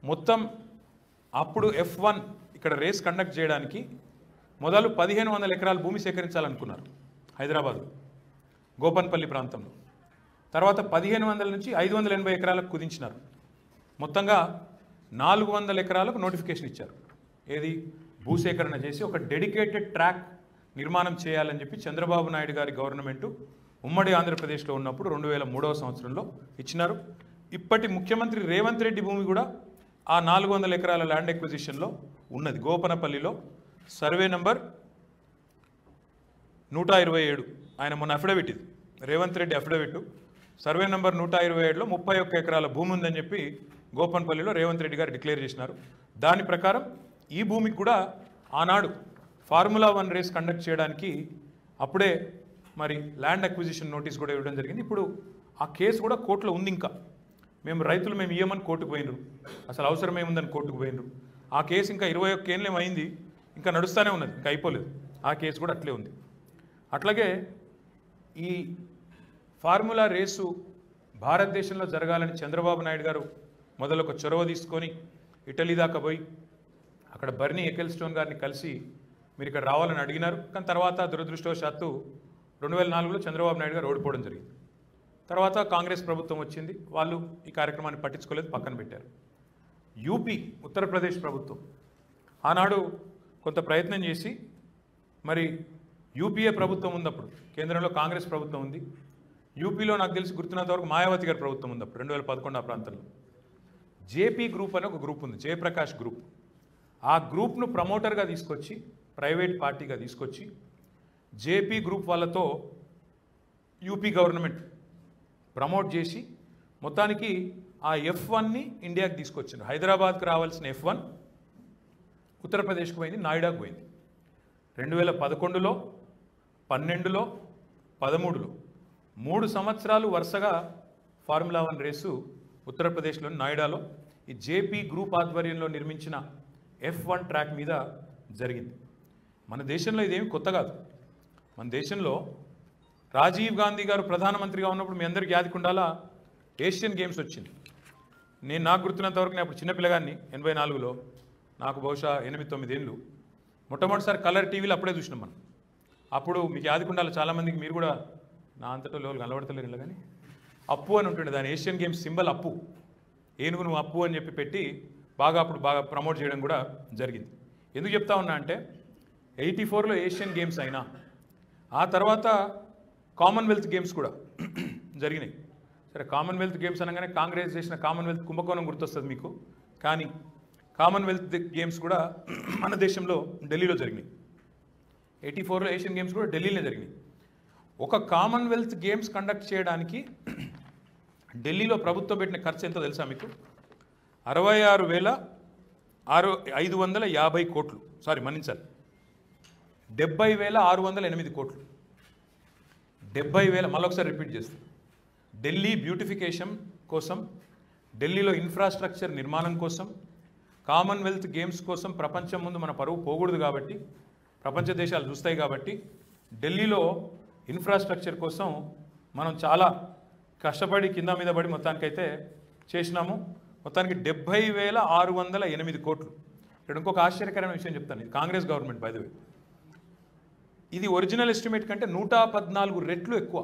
మొత్తం అప్పుడు F one ఇక్కడ రేస్ కండక్ట్ చేయడానికి మొదలు పదిహేను వందల ఎకరాల భూమి సేకరించాలనుకున్నారు హైదరాబాద్లో గోపన్పల్లి ప్రాంతంలో తర్వాత పదిహేను వందల నుంచి ఐదు వందల ఎనభై ఎకరాలకు కుదించినారు మొత్తంగా నాలుగు వందల ఎకరాలకు నోటిఫికేషన్ ఇచ్చారు ఏది భూసేకరణ చేసి ఒక డెడికేటెడ్ ట్రాక్ నిర్మాణం చేయాలని చెప్పి చంద్రబాబు నాయుడు గారి గవర్నమెంట్ ఉమ్మడి ఆంధ్రప్రదేశ్లో ఉన్నప్పుడు రెండు వేల మూడవ సంవత్సరంలో ఇచ్చినారు ఇప్పటి ముఖ్యమంత్రి రేవంత్ రెడ్డి భూమి కూడా ఆ నాలుగు వందల ఎకరాల ల్యాండ్ ఎక్విజిషన్లో ఉన్నది గోపనపల్లిలో సర్వే నంబర్ నూట ఇరవై ఏడు ఆయన మొన్న అఫిడవిట్ ఇది Revanth Reddy affidavit survey number నూట ఇరవై ఏడులో ముప్పై ఒక్క ఎకరాల భూమి ఉందని చెప్పి గోపన్పల్లిలో రేవంత్ రెడ్డి గారు డిక్లేర్ చేసినారు దాని ప్రకారం ఈ భూమికి కూడా ఆనాడు ఫార్ములా వన్ రేస్ కండక్ట్ చేయడానికి అప్పుడే మరి ల్యాండ్ అక్విజిషన్ నోటీస్ కూడా ఇవ్వడం జరిగింది ఇప్పుడు ఆ కేసు కూడా కోర్టులో ఉంది ఇంకా మేము రైతులు మేము ఇయ్యమని కోర్టుకు పోయినరు అసలు అవసరం ఏముందని కోర్టుకు పోయినరు ఆ కేసు ఇంకా ఇరవై ఒక్క ఏళ్ళేం అయింది ఇంకా నడుస్తూనే ఉన్నది ఇంకా అయిపోలేదు ఆ కేసు కూడా అట్లే ఉంది అట్లాగే ఈ ఫార్ములా రేసు భారతదేశంలో జరగాలని చంద్రబాబు నాయుడు గారు మొదలు ఒక చొరవ తీసుకొని ఇటలీ దాకా పోయి అక్కడ బర్నీ ఎకెల్స్టోన్ గారిని కలిసి మీరు ఇక్కడ రావాలని అడిగినారు కానీ తర్వాత దురదృష్టవశాత్తు రెండు వేల నాలుగులో చంద్రబాబు నాయుడు గారు ఓడిపోవడం జరిగింది తర్వాత కాంగ్రెస్ ప్రభుత్వం వచ్చింది వాళ్ళు ఈ కార్యక్రమాన్ని పట్టించుకోలేదు పక్కన పెట్టారు యూపీ ఉత్తరప్రదేశ్ ప్రభుత్వం ఆనాడు కొంత ప్రయత్నం చేసి మరి యూపీఏ ప్రభుత్వం ఉన్నప్పుడు కేంద్రంలో కాంగ్రెస్ ప్రభుత్వం ఉంది యూపీలో నాకు తెలిసి గుర్తున్నంత వరకు మాయావతి గారి ప్రభుత్వం ఉంది అప్పుడు రెండు వేల పదకొండు ఆ ప్రాంతంలో జేపీ గ్రూప్ అని ఒక గ్రూప్ ఉంది జయప్రకాష్ గ్రూప్ ఆ గ్రూప్ను ప్రమోటర్గా తీసుకొచ్చి ప్రైవేట్ పార్టీగా తీసుకొచ్చి జేపీ గ్రూప్ వాళ్ళతో యూపీ గవర్నమెంట్ ప్రమోట్ చేసి మొత్తానికి ఆ ఎఫ్ వన్ని ఇండియాకి తీసుకొచ్చారు హైదరాబాద్కి రావాల్సిన ఎఫ్ వన్ ఉత్తరప్రదేశ్కి పోయింది నాయిడాకు పోయింది రెండు వేల పదకొండులో పన్నెండులో పదమూడులో మూడు సంవత్సరాలు వరుసగా ఫార్ములా వన్ రేసు ఉత్తరప్రదేశ్లోని నాయిడాలో ఈ జేపీ గ్రూప్ ఆధ్వర్యంలో నిర్మించిన ఎఫ్ వన్ ట్రాక్ మీద జరిగింది మన దేశంలో ఇదేమి కొత్త కాదు మన దేశంలో రాజీవ్ గాంధీ గారు ప్రధానమంత్రిగా ఉన్నప్పుడు మీ అందరికీ యాదికుండాలా ఏషియన్ గేమ్స్ వచ్చింది నేను నాకు గుర్తున్నంత వరకు నేను అప్పుడు చిన్నపిల్లగాన్ని ఎనభై నాలుగులో నాకు బహుశా ఎనిమిది తొమ్మిది ఏళ్ళు మొట్టమొదటిసారి కలర్ టీవీలో అప్పుడే చూసినాం మనం అప్పుడు మీకు యాదికుండాలి చాలామందికి మీరు కూడా నా అంతటా లోలు కనబడతలేరు ఇలా కానీ అప్పు అని ఉంటుండే దాని ఏషియన్ గేమ్స్ సింబల్ అప్పు ఏనుగు నువ్వు అప్పు అని చెప్పి పెట్టి బాగా అప్పుడు బాగా ప్రమోట్ చేయడం కూడా జరిగింది ఎందుకు చెప్తా ఉన్నా అంటే ఎయిటీ ఫోర్లో ఏషియన్ గేమ్స్ అయినా ఆ తర్వాత కామన్వెల్త్ గేమ్స్ కూడా జరిగినాయి సరే కామన్వెల్త్ గేమ్స్ అనగానే కాంగ్రెస్ చేసిన కామన్వెల్త్ కుంభకోణం గుర్తొస్తుంది మీకు కానీ కామన్వెల్త్ గేమ్స్ కూడా మన దేశంలో ఢిల్లీలో జరిగినాయి ఎయిటీ ఫోర్లో ఏషియన్ గేమ్స్ కూడా ఢిల్లీలో జరిగినాయి ఒక కామన్వెల్త్ గేమ్స్ కండక్ట్ చేయడానికి ఢిల్లీలో ప్రభుత్వం పెట్టిన ఖర్చు ఎంతో తెలుసా మీకు అరవై ఆరు వేల ఆరు ఐదు వందల యాభై కోట్లు సారీ మన్నించాలి డెబ్బై వేల ఆరు వందల ఎనిమిది కోట్లు డెబ్బై వేల మళ్ళొకసారి రిపీట్ చేస్తాను ఢిల్లీ బ్యూటిఫికేషన్ కోసం ఢిల్లీలో ఇన్ఫ్రాస్ట్రక్చర్ నిర్మాణం కోసం కామన్వెల్త్ గేమ్స్ కోసం ప్రపంచం ముందు మన పరువు పోకూడదు కాబట్టి ప్రపంచ దేశాలు చూస్తాయి కాబట్టి ఢిల్లీలో ఇన్ఫ్రాస్ట్రక్చర్ కోసం మనం చాలా కష్టపడి కింద మీద పడి మొత్తానికైతే చేసినాము మొత్తానికి డెబ్బై వేల ఆరు వందల ఎనిమిది కోట్లు ఇక్కడ ఇంకొక ఆశ్చర్యకరమైన విషయం చెప్తాను ఇది Congress government by the way ఇది ఒరిజినల్ ఎస్టిమేట్ కంటే నూట పద్నాలుగు రెట్లు ఎక్కువ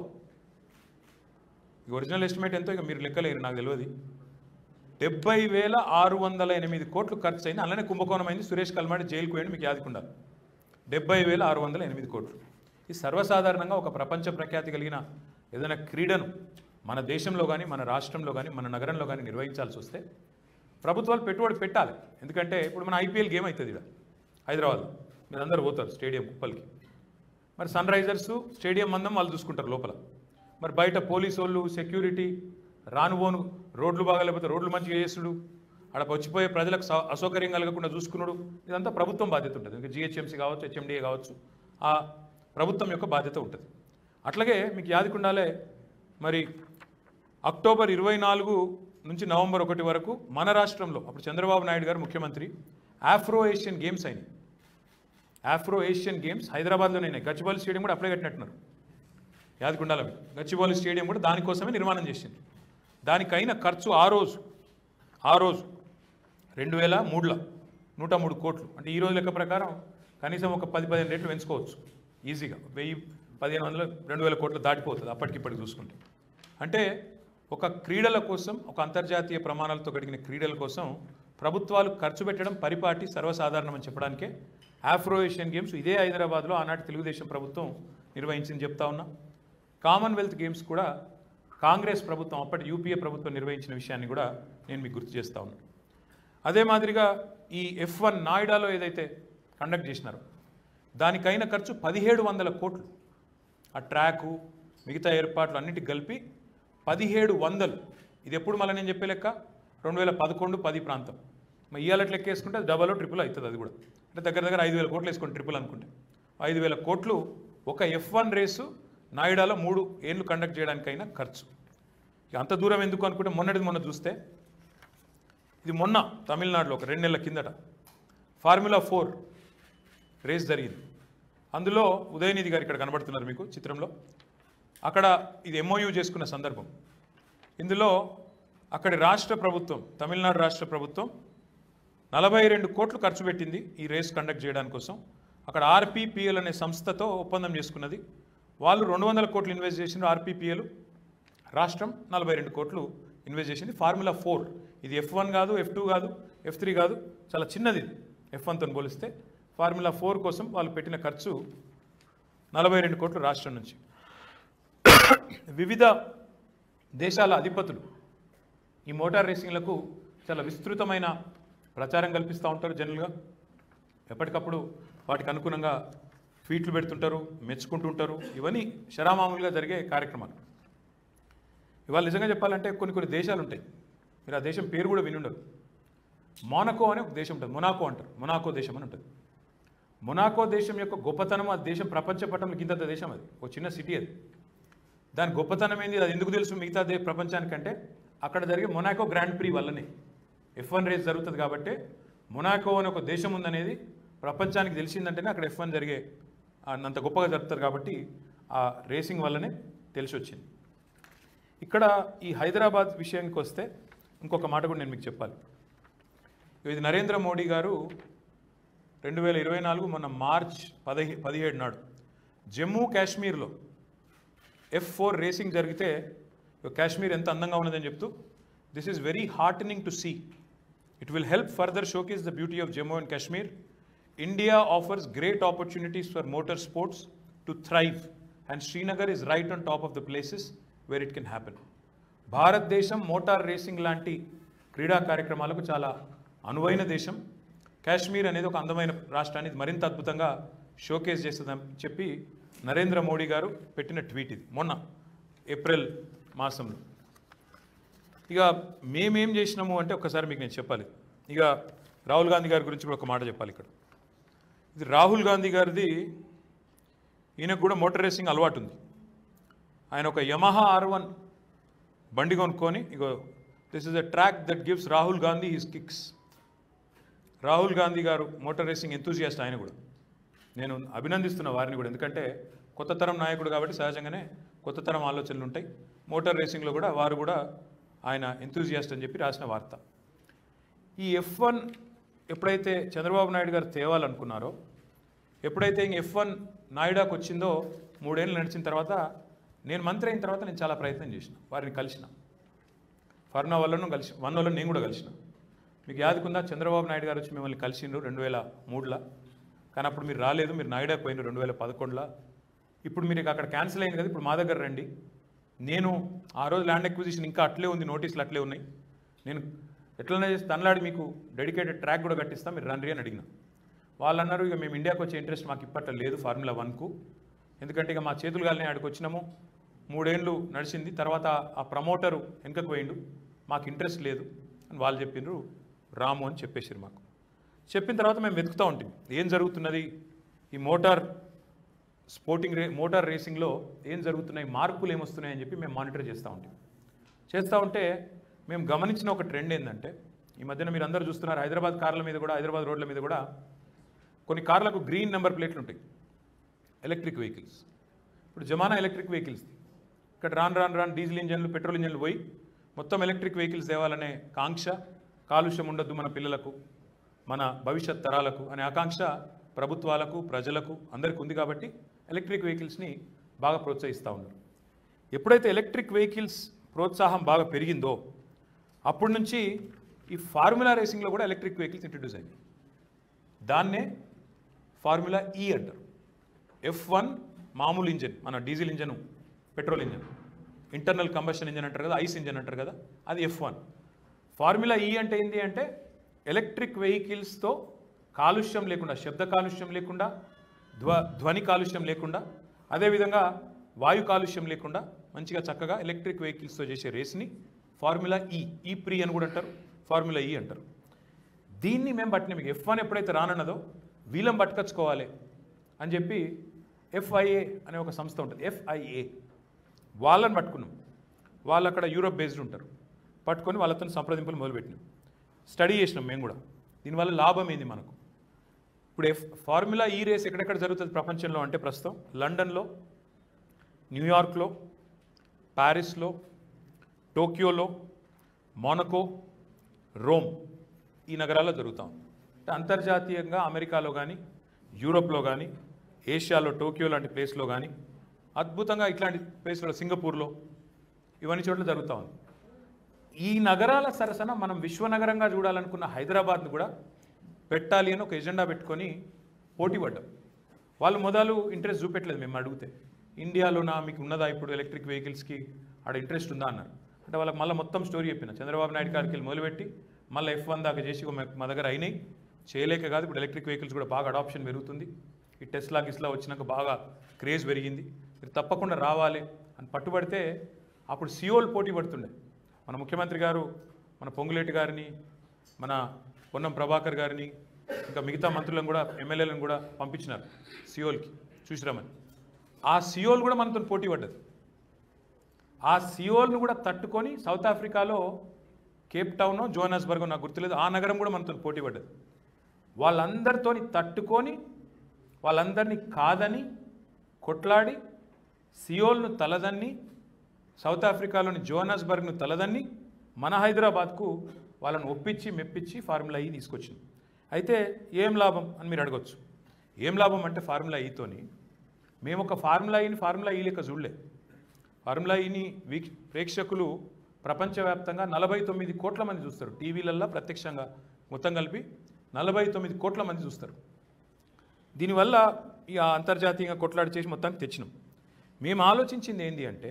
ఈ ఒరిజినల్ ఎస్టిమేట్ ఎంతో ఇక మీరు లెక్కలేరు నాకు తెలియదు డెబ్బై వేల ఆరు వందల ఎనిమిది కోట్లు ఖర్చు అయింది అలానే కుంభకోణం అయింది సురేష్ కల్మాడి జైలుకు పోయింది మీకు యాదుకుండాలి డెబ్బై వేల ఆరు వందల ఎనిమిది కోట్లు ఇది సర్వసాధారణంగా ఒక ప్రపంచ ప్రఖ్యాతి కలిగిన ఏదైనా క్రీడను మన దేశంలో కానీ మన రాష్ట్రంలో కానీ మన నగరంలో కానీ నిర్వహించాల్సి వస్తే ప్రభుత్వాలు పెట్టుబడి పెట్టాలి ఎందుకంటే ఇప్పుడు మన ఐపీఎల్ గేమ్ అవుతుంది ఇక్కడ హైదరాబాద్ మీరు అందరూ పోతారు స్టేడియం కుప్పల్కి మరి సన్ రైజర్స్ స్టేడియం మందం వాళ్ళు చూసుకుంటారు లోపల మరి బయట పోలీసు వాళ్ళు సెక్యూరిటీ రానుబోను రోడ్లు బాగా లేకపోతే రోడ్లు మంచిగా చేసుడు అక్కడ వచ్చిపోయే ప్రజలకు సౌ- అసౌకర్యం కలగకుండా చూసుకున్నాడు ఇదంతా ప్రభుత్వం బాధ్యత ఉంటుంది ఇంకా జిహెచ్ఎంసీ కావచ్చు హెచ్ఎండిఏ కావచ్చు ఆ ప్రభుత్వం యొక్క బాధ్యత ఉంటుంది అట్లాగే మీకు యాదికుండాలే మరి అక్టోబర్ ఇరవై నాలుగు నుంచి నవంబర్ ఒకటి వరకు మన రాష్ట్రంలో అప్పుడు చంద్రబాబు నాయుడు గారు ముఖ్యమంత్రి ఆఫ్రో ఏషియన్ గేమ్స్ అయినాయి ఆఫ్రో ఏషియన్ గేమ్స్ హైదరాబాద్లోనే అయినాయి గచ్చిబౌలి స్టేడియం కూడా అప్పుడే కట్టినట్టున్నారు యాదకుండాల గచ్చిబౌలి స్టేడియం కూడా దానికోసమే నిర్మాణం చేసింది దానికైన ఖర్చు ఆ రోజు ఆ రోజు రెండు వేల మూడులో నూట మూడు కోట్లు అంటే ఈ రోజు లెక్క ప్రకారం కనీసం ఒక పది పదిహేను రేట్లు పెంచుకోవచ్చు ఈజీగా వెయ్యి పదిహేను వందలు రెండు వేల కోట్లు దాటిపోతుంది అప్పటికిప్పటికి చూసుకుంటే అంటే ఒక క్రీడల కోసం ఒక అంతర్జాతీయ ప్రమాణాలతో గడిగిన క్రీడల కోసం ప్రభుత్వాలు ఖర్చు పెట్టడం పరిపాటి సర్వసాధారణమని చెప్పడానికే ఆఫ్రో ఏషియన్ గేమ్స్ ఇదే హైదరాబాద్లో ఆనాటి తెలుగుదేశం ప్రభుత్వం నిర్వహించింది చెప్తా ఉన్నా కామన్వెల్త్ గేమ్స్ కూడా కాంగ్రెస్ ప్రభుత్వం అప్పటి యూపీఏ ప్రభుత్వం నిర్వహించిన విషయాన్ని కూడా నేను మీకు గుర్తు చేస్తా ఉన్నాను అదే మాదిరిగా ఈ ఎఫ్ వన్ నాయిడాలో ఏదైతే కండక్ట్ చేసినారో దానికైన ఖర్చు పదిహేడు వందల కోట్లు ఆ ట్రాకు మిగతా ఏర్పాట్లు అన్నిటికి కలిపి పదిహేడు వందలు ఇది ఎప్పుడు మళ్ళీ నేను చెప్పే లెక్క రెండు వేల పదకొండు పది ప్రాంతం మరి ఇవాళ లెక్క వేసుకుంటే అది డబల్ ట్రిపుల్ అవుతుంది అది కూడా అంటే దగ్గర దగ్గర ఐదు వేల కోట్లు వేసుకోండి ట్రిపుల్ అనుకుంటే ఐదు వేల కోట్లు ఒక ఎఫ్ వన్ రేసు నాయిడాలో మూడు ఏళ్ళు కండక్ట్ చేయడానికైనా ఖర్చు ఇక అంత దూరం ఎందుకు అనుకుంటే మొన్నటిది మొన్న చూస్తే ఇది మొన్న తమిళనాడులో ఒక రెండు నెలల కిందట ఫార్ములా ఫోర్ రేస్ జరిగింది అందులో ఉదయనిధి గారు ఇక్కడ కనబడుతున్నారు మీకు చిత్రంలో అక్కడ ఇది ఎంఓయూ చేసుకున్న సందర్భం ఇందులో అక్కడి రాష్ట్ర ప్రభుత్వం తమిళనాడు రాష్ట్ర ప్రభుత్వం నలభై రెండు కోట్లు ఖర్చు పెట్టింది ఈ రేస్ కండక్ట్ చేయడానికి కోసం అక్కడ ఆర్పీపీఎల్ అనే సంస్థతో ఒప్పందం చేసుకున్నది వాళ్ళు రెండు వందల కోట్లు ఇన్వెస్ట్ చేసిన ఆర్పీపీఎల్ రాష్ట్రం నలభై రెండు కోట్లు ఇన్వెస్ట్ చేసింది ఫార్ములా ఫోర్ ఇది ఎఫ్ వన్ కాదు ఎఫ్ టూ కాదు ఎఫ్ త్రీ కాదు చాలా చిన్నది ఇది ఎఫ్ వన్తో పోలిస్తే ఫార్ములా ఫోర్ కోసం వాళ్ళు పెట్టిన ఖర్చు నలభై రెండు కోట్లు రాష్ట్రం నుంచి వివిధ దేశాల అధిపతులు ఈ మోటార్ రేసింగ్లకు చాలా విస్తృతమైన ప్రచారం కల్పిస్తూ ఉంటారు జనరల్గా ఎప్పటికప్పుడు వాటికి అనుగుణంగా ట్వీట్లు పెడుతుంటారు మెచ్చుకుంటుంటారు ఇవన్నీ శరామామూలుగా జరిగే కార్యక్రమాలు ఇవాళ నిజంగా చెప్పాలంటే కొన్ని కొన్ని దేశాలు ఉంటాయి మీరు ఆ దేశం పేరు కూడా వినుండరు మోనకో అనే ఒక దేశం ఉంటుంది మొనాకో అంటారు మొనాకో దేశం అని ఉంటుంది మొనాకో దేశం యొక్క గొప్పతనం ఆ దేశం ప్రపంచ పటంలో కింద దేశం అది ఒక చిన్న సిటీ అది దాని గొప్పతనం ఏంది అది ఎందుకు తెలుసు మిగతా దే ప్రపంచానికంటే అక్కడ జరిగే మొనాకో గ్రాండ్ ప్రీ వల్లనే ఎఫ్ వన్ రేస్ జరుగుతుంది కాబట్టి మొనాకో అనే ఒక దేశం ఉందనేది ప్రపంచానికి తెలిసిందంటేనే అక్కడ ఎఫ్ వన్ జరిగే అంత గొప్పగా జరుపుతారు కాబట్టి ఆ రేసింగ్ వల్లనే తెలిసి వచ్చింది ఇక్కడ ఈ హైదరాబాద్ విషయానికి వస్తే ఇంకొక మాట కూడా నేను మీకు చెప్పాలి ఇది నరేంద్ర మోడీ గారు రెండు వేల ఇరవై నాలుగు మొన్న మార్చ్ పదహి పదిహేడు నాడు జమ్మూ కాశ్మీర్లో ఎఫ్ ఫోర్ రేసింగ్ జరిగితే ఇగో కాశ్మీర్ ఎంత అందంగా ఉన్నదని చెప్తూ this is very heartening to see it will help further showcase the beauty of Jammu and Kashmir India offers great opportunities for motor sports to thrive and Srinagar is right on top of the places where it can happen Bharatadesam motor racing లాంటి క్రీడా కార్యక్రమాలకు చాలా అనువైన దేశం కాశ్మీర్ అనేది ఒక అందమైన రాష్ట్రాన్ని ఇది మరింత అద్భుతంగా షోకేస్ చేస్తుందని చెప్పి నరేంద్ర మోడీ గారు పెట్టిన ట్వీట్ ఇది మొన్న ఏప్రిల్ మాసంలో ఇక మేమేం చేసినాము అంటే ఒక్కసారి మీకు నేను చెప్పాలి ఇక రాహుల్ గాంధీ గారి గురించి కూడా ఒక మాట చెప్పాలి ఇక్కడ ఇది రాహుల్ గాంధీ గారిది ఈయనకు కూడా మోటార్ రేసింగ్ అలవాటు ఉంది ఆయన ఒక యమహా ఆర్ వన్ బండి కొనుక్కొని ఇగో this is a track that gives Rahul Gandhi his kicks Rahul Gandhi garu motor racing enthusiast ఆయన కూడా నేను అభినందిస్తున్న వారిని కూడా ఎందుకంటే కొత్త తరం నాయకుడు కాబట్టి సహజంగానే కొత్త తరం ఆలోచనలు ఉంటాయి మోటార్ రేసింగ్లో కూడా వారు కూడా ఆయన ఎంతూజియాస్ట్ అని చెప్పి రాసిన వార్త ఈ ఎఫ్ వన్ ఎప్పుడైతే చంద్రబాబు నాయుడు గారు తేవాలనుకున్నారో ఎప్పుడైతే ఇంక ఎఫ్ వన్ నాయుడాకు వచ్చిందో మూడేళ్ళు నడిచిన తర్వాత నేను మంత్రి అయిన తర్వాత నేను చాలా ప్రయత్నం చేసిన వారిని కలిసిన ఫర్నా వల్లను కలిసి వన్ వల్ల నేను కూడా కలిసిన మీకు యాదకుందా చంద్రబాబు నాయుడు గారు వచ్చి మిమ్మల్ని కలిసిండ్రు రెండు వేల మూడులో కానీ అప్పుడు మీరు రాలేదు మీరు నాయుడాకు పోయిన రెండు వేల పదకొండులో ఇప్పుడు మీరు ఇక అక్కడ క్యాన్సిల్ అయింది కదా ఇప్పుడు మా దగ్గర రండి నేను ఆ రోజు ల్యాండ్ ఎక్విజిషన్ ఇంకా అట్లే ఉంది నోటీసులు అట్లే ఉన్నాయి నేను ఎట్లనే చేసి తనలాడి మీకు డెడికేటెడ్ ట్రాక్ కూడా కట్టిస్తా మీరు రండి అని అడిగిన వాళ్ళు అన్నారు ఇక మేము ఇండియాకి వచ్చే ఇంట్రెస్ట్ మాకు ఇప్పట్లో లేదు ఫార్ములా వన్కు ఎందుకంటే ఇక మా చేతులు గాలిని ఆడికి వచ్చినాము మూడేళ్ళు నడిచింది తర్వాత ఆ ప్రమోటరు వెనుకకు పోయిండు మాకు ఇంట్రెస్ట్ లేదు అని వాళ్ళు చెప్పిండ్రు రాము అని చెప్పేసారు మాకు చెప్పిన తర్వాత మేము వెతుకుతూ ఉంటాం ఏం జరుగుతున్నది ఈ మోటార్ స్పోర్టింగ్ రే మోటార్ రేసింగ్లో ఏం జరుగుతున్నాయి మార్పులు ఏమొస్తున్నాయి అని చెప్పి మేము మానిటర్ చేస్తూ ఉంటాం చేస్తూ ఉంటే మేము గమనించిన ఒక ట్రెండ్ ఏంటంటే ఈ మధ్యన మీరు అందరూ చూస్తున్నారు హైదరాబాద్ కార్ల మీద కూడా హైదరాబాద్ రోడ్ల మీద కూడా కొన్ని కార్లకు గ్రీన్ నెంబర్ ప్లేట్లు ఉంటాయి ఎలక్ట్రిక్ వెహికల్స్ ఇప్పుడు జమానా ఎలక్ట్రిక్ వెహికల్స్ ఇక్కడ రాను రాను రాను డీజిల్ ఇంజన్లు పెట్రోల్ ఇంజన్లు పోయి మొత్తం ఎలక్ట్రిక్ వెహికల్స్ తేవాలనే కాంక్ష కాలుష్యం ఉండొద్దు మన పిల్లలకు మన భవిష్యత్ తరాలకు అనే ఆకాంక్ష ప్రభుత్వాలకు ప్రజలకు అందరికీ ఉంది కాబట్టి ఎలక్ట్రిక్ వెహికల్స్ని బాగా ప్రోత్సహిస్తూ ఉన్నారు ఎప్పుడైతే ఎలక్ట్రిక్ వెహికల్స్ ప్రోత్సాహం బాగా పెరిగిందో అప్పటి నుంచి ఈ ఫార్ములా రేసింగ్లో కూడా ఎలక్ట్రిక్ వెహికల్స్ ఇంట్రడ్యూస్ అయ్యాయి దాన్నే ఫార్ములా ఈ అంటారు ఎఫ్ వన్ మామూలు ఇంజన్ మన diesel engine petrol engine internal combustion engine అంటారు కదా ఐస్ ఇంజన్ అంటారు కదా అది ఎఫ్ వన్ ఫార్ములా ఈ అంటే ఏంటి అంటే ఎలక్ట్రిక్ వెహికల్స్తో కాలుష్యం లేకుండా శబ్ద కాలుష్యం లేకుండా ధ్వ ధ్వని కాలుష్యం లేకుండా అదేవిధంగా వాయు కాలుష్యం లేకుండా మంచిగా చక్కగా ఎలక్ట్రిక్ వెహికల్స్తో చేసే రేస్ని ఫార్ములా ఈ ఈ ప్రీ అని కూడా అంటారు ఫార్ములా ఈ అంటారు దీన్ని మేము పట్టిన మీకు ఎఫ్ వన్ ఎప్పుడైతే రానన్నదో వీలం పట్టుకొచ్చుకోవాలి అని చెప్పి ఎఫ్ఐఏ అనే ఒక సంస్థ ఉంటుంది ఎఫ్ఐఏ వాళ్ళని పట్టుకున్నాం వాళ్ళు అక్కడ యూరోప్ బేస్డ్ ఉంటారు పట్టుకొని వాళ్ళతో సంప్రదింపులు మొదలుపెట్టినాం స్టడీ చేసినాం మేము కూడా దీనివల్ల లాభం ఏంది మనకు ఇప్పుడు ఎఫ్ ఫార్ములా ఈ రేస్ ఎక్కడెక్కడ జరుగుతుంది ప్రపంచంలో అంటే ప్రస్తుతం లండన్లో న్యూయార్క్లో ప్యారిస్లో టోక్యోలో మోనకో రోమ్ ఈ నగరాల్లో జరుగుతాం అంటే అంతర్జాతీయంగా అమెరికాలో కానీ యూరోప్లో కానీ ఏషియాలో టోక్యో లాంటి ప్లేస్లో కానీ అద్భుతంగా ఇట్లాంటి ప్లేస్లో సింగపూర్లో ఇవన్నీ చోట్ల జరుగుతూ ఉంది ఈ నగరాల సరసన మనం విశ్వనగరంగా చూడాలనుకున్న హైదరాబాద్ను కూడా పెట్టాలి అని ఒక ఎజెండా పెట్టుకొని పోటీ పడ్డాం వాళ్ళు మొదలు ఇంట్రెస్ట్ చూపెట్టలేదు మేము అడిగితే ఇండియాలోనా మీకు ఉన్నదా ఇప్పుడు ఎలక్ట్రిక్ వెహికల్స్కి ఆడ ఇంట్రెస్ట్ ఉందా అన్నారు అంటే వాళ్ళకి మళ్ళీ మొత్తం స్టోరీ చెప్పిన చంద్రబాబు నాయుడు గారికి వెళ్ళి మొదలుపెట్టి మళ్ళీ ఎఫ్ వన్ దాకా చేసి మా- మా దగ్గర అయినాయి చేయలేక కాదు ఇప్పుడు ఎలక్ట్రిక్ వెహికల్స్ కూడా బాగా అడాప్షన్ పెరుగుతుంది ఈ టెస్లా గిస్లా వచ్చినాక బాగా క్రేజ్ పెరిగింది మీరు తప్పకుండా రావాలి అని పట్టుబడితే అప్పుడు సియోల్ పోటీ పడుతుండే మన ముఖ్యమంత్రి గారు మన పొంగులేటి గారిని మన పొన్నం ప్రభాకర్ గారిని ఇంకా మిగతా మంత్రులను కూడా ఎమ్మెల్యేలను కూడా పంపించినారు సియోల్కి చూసిరామని ఆ సియోల్ కూడా మనతో పోటీ పడ్డది ఆ సియోల్ను కూడా తట్టుకొని సౌత్ ఆఫ్రికాలో కేప్ టౌన్ జోహానస్బర్గ్ నాకు గుర్తులేదు ఆ నగరం కూడా మనతో పోటీ పడ్డది వాళ్ళందరితోని తట్టుకొని వాళ్ళందరినీ కాదని కొట్లాడి సియోల్ను తలదన్ని సౌత్ ఆఫ్రికాలోని జోహానస్బర్గ్ను తలదన్ని మన హైదరాబాద్కు వాళ్ళని ఒప్పించి మెప్పించి ఫార్ములా ఈ తీసుకొచ్చింది అయితే ఏం లాభం అని మీరు అడగొచ్చు ఏం లాభం అంటే ఫార్ములా ఈతోని మేము ఒక ఫార్ములా ఈని ఫార్ములా ఈ లెక్క చూడలే ఫార్ములా ఈని వీక్ష ప్రేక్షకులు ప్రపంచవ్యాప్తంగా నలభై తొమ్మిది కోట్ల మంది చూస్తారు టీవీలల్లో ప్రత్యక్షంగా మొత్తం కలిపి నలభై తొమ్మిది కోట్ల మంది చూస్తారు దీనివల్ల ఇక అంతర్జాతీయంగా కొట్లాడి చేసి మొత్తానికి తెచ్చినాం మేము ఆలోచించింది ఏంటి అంటే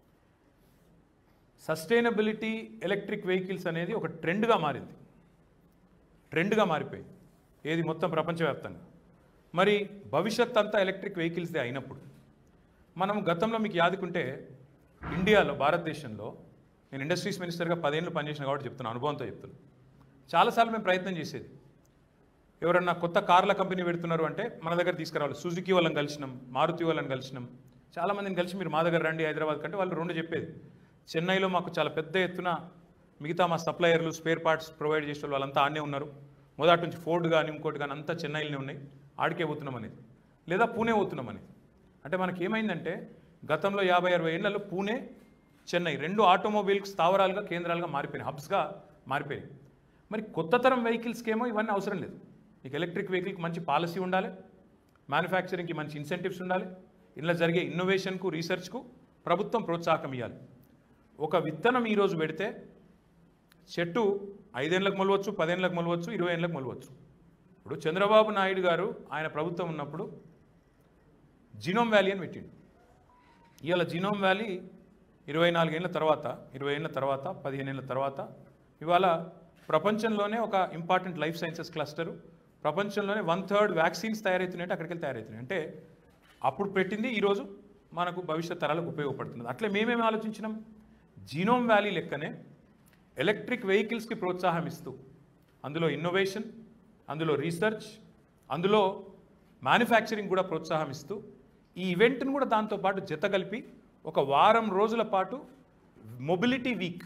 సస్టైనబిలిటీ ఎలక్ట్రిక్ వెహికల్స్ అనేది ఒక ట్రెండ్గా మారింది ట్రెండ్గా మారిపోయింది ఏది మొత్తం ప్రపంచవ్యాప్తంగా మరి భవిష్యత్ అంతా ఎలక్ట్రిక్ వెహికల్స్దే అయినప్పుడు మనం గతంలో మీకు యాదుకుంటే ఇండియాలో భారతదేశంలో నేను ఇండస్ట్రీస్ మినిస్టర్గా పదేళ్ళు పనిచేసిన కాబట్టి చెప్తున్నాను అనుభవంతో చెప్తున్నాను చాలాసార్లు మేము ప్రయత్నం చేసేది ఎవరన్నా కొత్త కార్ల కంపెనీ పెడుతున్నారు అంటే మన దగ్గర తీసుకురావాలి సుజుకి వాళ్ళని కలిసినాం మారుతి వాళ్ళని కలిసినాం చాలామందిని కలిసి మీరు మా దగ్గర రండి హైదరాబాద్ కంటే వాళ్ళు రెండు చెప్పేది చెన్నైలో మాకు చాలా పెద్ద ఎత్తున మిగతా మా సప్లయర్లు స్పేర్ పార్ట్స్ ప్రొవైడ్ చేసే వాళ్ళు వాళ్ళంతా ఆడనే ఉన్నారు మొదటి నుంచి ఫోర్డ్ కానీ ఇంకోటి కానీ అంతా చెన్నైలోనే ఉన్నాయి ఆడికే పోతున్నాం అనేది లేదా పూణే పోతున్నాం అనేది అంటే మనకి ఏమైందంటే గతంలో యాభై అరవై ఏళ్లలో పూణే చెన్నై రెండు ఆటోమొబైల్కి స్థావరాలుగా కేంద్రాలుగా మారిపోయినాయి హబ్స్గా మారిపోయినాయి మరి కొత్త తరం వెహికల్స్కి ఏమో ఇవన్నీ అవసరం లేదు మీకు ఎలక్ట్రిక్ వెహికల్కి మంచి పాలసీ ఉండాలి మ్యానుఫ్యాక్చరింగ్కి మంచి ఇన్సెంటివ్స్ ఉండాలి ఇలా జరిగే ఇన్నోవేషన్కు రీసెర్చ్కు ప్రభుత్వం ప్రోత్సాహం ఇవ్వాలి ఒక విత్తనం ఈరోజు పెడితే చెట్టు ఐదేళ్ళకి మొలవచ్చు పదేళ్ళకి మొలవచ్చు ఇరవై ఏళ్ళకి మొలవచ్చు ఇప్పుడు చంద్రబాబు నాయుడు గారు ఆయన ప్రభుత్వం ఉన్నప్పుడు జినోమ్ వ్యాలీ అని పెట్టిండు ఇవాళ జినోమ్ వ్యాలీ ఇరవై నాలుగేళ్ల తర్వాత ఇరవై ఏళ్ళ తర్వాత పదిహేను ఏళ్ళ తర్వాత ఇవాళ ప్రపంచంలోనే ఒక ఇంపార్టెంట్ లైఫ్ సైన్సెస్ క్లస్టరు ప్రపంచంలోనే వన్ థర్డ్ వ్యాక్సిన్స్ తయారవుతున్నాయంటే అక్కడికి వెళ్ళి తయారవుతున్నాయి అంటే అప్పుడు పెట్టింది ఈరోజు మనకు భవిష్యత్ తరాలకు ఉపయోగపడుతుంది అట్లే మేమేమి ఆలోచించినాం జీనోమ్ వ్యాలీ లెక్కనే ఎలక్ట్రిక్ వెహికల్స్కి ప్రోత్సాహం ఇస్తూ అందులో ఇన్నోవేషన్ అందులో రీసెర్చ్ అందులో మ్యానుఫ్యాక్చరింగ్ కూడా ప్రోత్సాహం ఇస్తూ ఈ ఈవెంట్ను కూడా దాంతోపాటు జత కలిపి ఒక వారం రోజుల పాటు మొబిలిటీ వీక్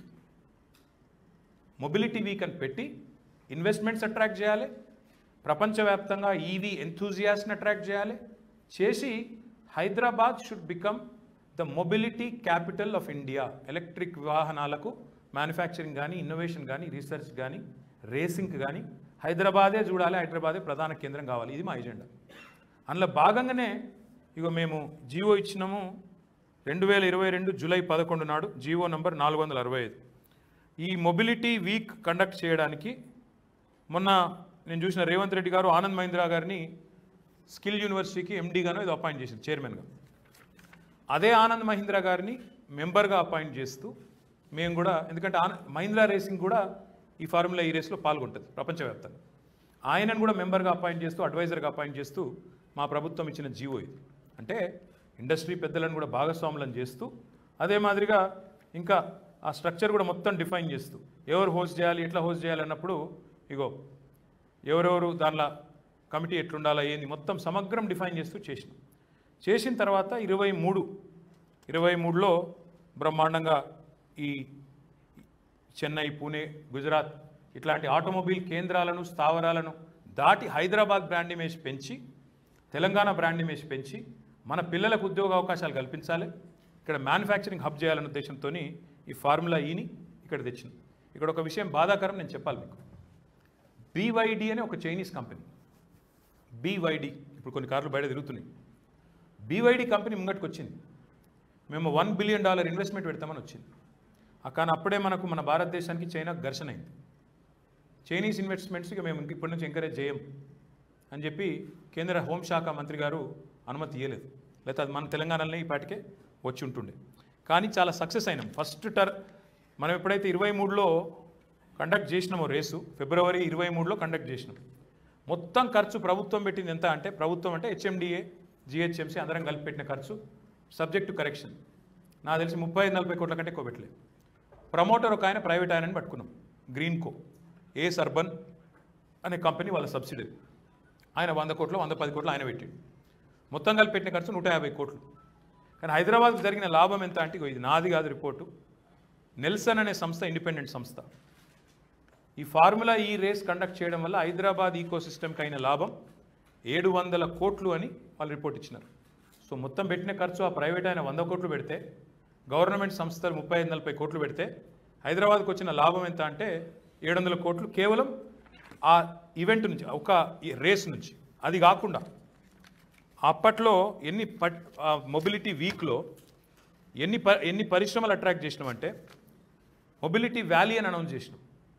మొబిలిటీ వీక్ అని పెట్టి ఇన్వెస్ట్మెంట్స్ అట్రాక్ట్ చేయాలి ప్రపంచవ్యాప్తంగా ఈవీ ఎంథూజియాస్ని అట్రాక్ట్ చేయాలి చేసి Hyderabad should become the mobility capital of India electric వాహనాలకు మ్యానుఫ్యాక్చరింగ్ కానీ ఇన్నోవేషన్ కానీ రీసెర్చ్ కానీ రేసింగ్కి కానీ హైదరాబాదే చూడాలి హైదరాబాదే ప్రధాన కేంద్రం కావాలి ఇది మా ఎజెండా అందులో భాగంగానే ఇగో మేము జీవో ఇచ్చినాము రెండు వేల ఇరవై రెండు జూలై పదకొండు నాడు జీవో నంబర్ నాలుగు వందల అరవై ఐదు ఈ మొబిలిటీ వీక్ కండక్ట్ చేయడానికి మొన్న నేను చూసిన రేవంత్ రెడ్డి గారు ఆనంద్ మహీంద్రా గారిని స్కిల్ యూనివర్సిటీకి ఎండీగానో ఇది అపాయింట్ చేసింది చైర్మన్గా అదే ఆనంద్ మహీంద్రా గారిని మెంబర్గా అపాయింట్ చేస్తూ మేము కూడా ఎందుకంటే ఆనంద్ మహీంద్రా రేసింగ్ కూడా ఈ ఫార్ములా ఈ రేస్లో పాల్గొంటుంది ప్రపంచవ్యాప్తంగా ఆయనను కూడా మెంబర్గా అపాయింట్ చేస్తూ అడ్వైజర్గా అపాయింట్ చేస్తూ మా ప్రభుత్వం ఇచ్చిన జీవో ఇది అంటే ఇండస్ట్రీ పెద్దలను కూడా భాగస్వాములను చేస్తూ అదే మాదిరిగా ఇంకా ఆ స్ట్రక్చర్ కూడా మొత్తం డిఫైన్ చేస్తూ ఎవరు హోస్ట్ చేయాలి ఎట్లా హోస్ట్ చేయాలి అన్నప్పుడు ఇగో ఎవరెవరు దానిలో కమిటీ ఎట్లుండాలా ఏంది మొత్తం సమగ్రం డిఫైన్ చేస్తూ చేసినాం చేసిన తర్వాత ఇరవై మూడు ఇరవై మూడులో బ్రహ్మాండంగా ఈ చెన్నై పూణే గుజరాత్ ఇట్లాంటి ఆటోమొబైల్ కేంద్రాలను స్థావరాలను దాటి హైదరాబాద్ బ్రాండ్ ఇమేజ్ పెంచి తెలంగాణ బ్రాండ్ ఇమేజ్ పెంచి మన పిల్లలకు ఉద్యోగ అవకాశాలు కల్పించాలి ఇక్కడ మ్యానుఫ్యాక్చరింగ్ హబ్ చేయాలనే ఉద్దేశంతో ఈ ఫార్ములా ఈని ఇక్కడ తెచ్చింది ఇక్కడ ఒక విషయం బాధాకరం నేను చెప్పాలి మీకు బీవైడి అనే ఒక చైనీస్ కంపెనీ బీవైడి ఇప్పుడు కొన్ని కార్లు బయట తిరుగుతున్నాయి బీవైడి కంపెనీ ముంగటికి వచ్చింది మేము వన్ బిలియన్ డాలర్ ఇన్వెస్ట్మెంట్ పెడతామని వచ్చింది ఆ కానీ అప్పుడే మనకు మన భారతదేశానికి చైనా ఘర్షణ అయింది చైనీస్ ఇన్వెస్ట్మెంట్స్కి మేము ఇంక ఇప్పటి నుంచి ఎంకరేజ్ చేయం అని చెప్పి కేంద్ర హోంశాఖ మంత్రి గారు అనుమతి ఇవ్వలేదు లేకపోతే అది మన తెలంగాణలోనే ఈ పాటికే వచ్చి ఉంటుండే కానీ చాలా సక్సెస్ అయినాం ఫస్ట్ టర్ మనం ఎప్పుడైతే ఇరవై మూడులో కండక్ట్ చేసినామో రేసు ఫిబ్రవరి ఇరవై మూడులో కండక్ట్ చేసినాం మొత్తం ఖర్చు ప్రభుత్వం పెట్టింది ఎంత అంటే ప్రభుత్వం అంటే హెచ్ఎండిఏ జిహెచ్ఎంసీ అందరం కలిపి పెట్టిన ఖర్చు సబ్జెక్ట్ టు కరెక్షన్ నాకు తెలిసి ముప్పై ఐదు నలభై కోట్ల కంటే ఎక్కువ పెట్టలేదు ప్రమోటర్ ఒక ఆయన ప్రైవేట్ ఆయనని పట్టుకున్నాం గ్రీన్ కో ఏస్ అర్బన్ అనే కంపెనీ వాళ్ళ సబ్సిడీ ఆయన వంద కోట్లు వంద పది కోట్లు ఆయన పెట్టాడు మొత్తం కలిపి పెట్టిన ఖర్చు నూట యాభై కోట్లు కానీ హైదరాబాద్కు జరిగిన లాభం ఎంత అంటే ఇగో ఇది నాది కాదు రిపోర్టు నెల్సన్ అనే సంస్థ ఇండిపెండెంట్ సంస్థ ఈ ఫార్ములా ఈ రేస్ కండక్ట్ చేయడం వల్ల హైదరాబాద్ ఈకో సిస్టమ్కి అయిన లాభం ఏడు వందల కోట్లు అని వాళ్ళు రిపోర్ట్ ఇచ్చినారు సో మొత్తం పెట్టిన ఖర్చు ఆ ప్రైవేట్ ఆయన వంద కోట్లు పెడితే గవర్నమెంట్ సంస్థలు ముప్పై ఐదు నలభై కోట్లు పెడితే హైదరాబాద్కు వచ్చిన లాభం ఎంత అంటే ఏడు వందల కోట్లు కేవలం ఆ ఈవెంట్ నుంచి ఒక ఈ రేస్ నుంచి అది కాకుండా అప్పట్లో ఎన్ని పట్ మొబిలిటీ వీక్లో ఎన్ని ప ఎన్ని పరిశ్రమలు అట్రాక్ట్ చేసినామంటే మొబిలిటీ వ్యాలీ అని అనౌన్స్ చేసినాం